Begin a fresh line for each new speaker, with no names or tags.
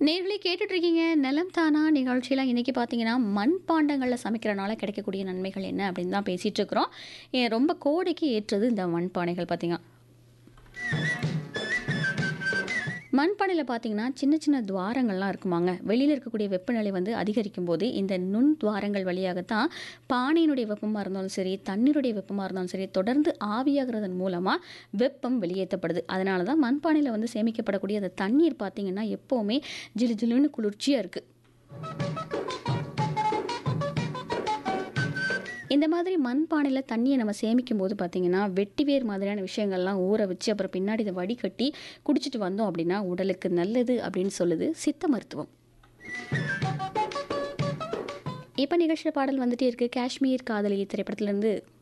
நேர்களே கேட்டுட்டு இருக்கீங்க நிலம் தானா நிகழ்ச்சியில் இன்றைக்கி பார்த்தீங்கன்னா மண்பாண்டங்களில் சமைக்கிறனால கிடைக்கக்கூடிய நன்மைகள் என்ன அப்படின்னு தான் பேசிகிட்டு இருக்கிறோம் ஏன் ரொம்ப கோடைக்கு ஏற்றது இந்த மண்பானைகள் பார்த்தீங்க மண்பானையில் பார்த்தீங்கன்னா சின்ன சின்ன துவாரங்கள்லாம் இருக்குமாங்க வெளியில் இருக்கக்கூடிய வெப்பநிலை வந்து அதிகரிக்கும் போது இந்த நுண் துவாரங்கள் வழியாகத்தான் பானையினுடைய வெப்பமாக இருந்தாலும் சரி தண்ணீருடைய வெப்பமாக இருந்தாலும் சரி தொடர்ந்து ஆவியாகிறதன் மூலமாக வெப்பம் வெளியேற்றப்படுது அதனால தான் மண்பானையில் வந்து சேமிக்கப்படக்கூடிய அந்த தண்ணீர் பார்த்தீங்கன்னா எப்போவுமே ஜிலு ஜிலுன்னு குளிர்ச்சியாக இருக்குது இந்த மாதிரி மண்பானையில் தண்ணியை நம்ம சேமிக்கும் போது பார்த்தீங்கன்னா வெட்டிவேர் மாதிரியான விஷயங்கள்லாம் ஊற வச்சு அப்புறம் பின்னாடி இதை வடிகட்டி குடிச்சிட்டு வந்தோம் அப்படின்னா உடலுக்கு நல்லது அப்படின்னு சொல்லுது சித்த மருத்துவம் இப்போ நிகழ்ச்சியில் பாடல் வந்துட்டே இருக்கு காஷ்மீர் காதலி திரைப்படத்துலேருந்து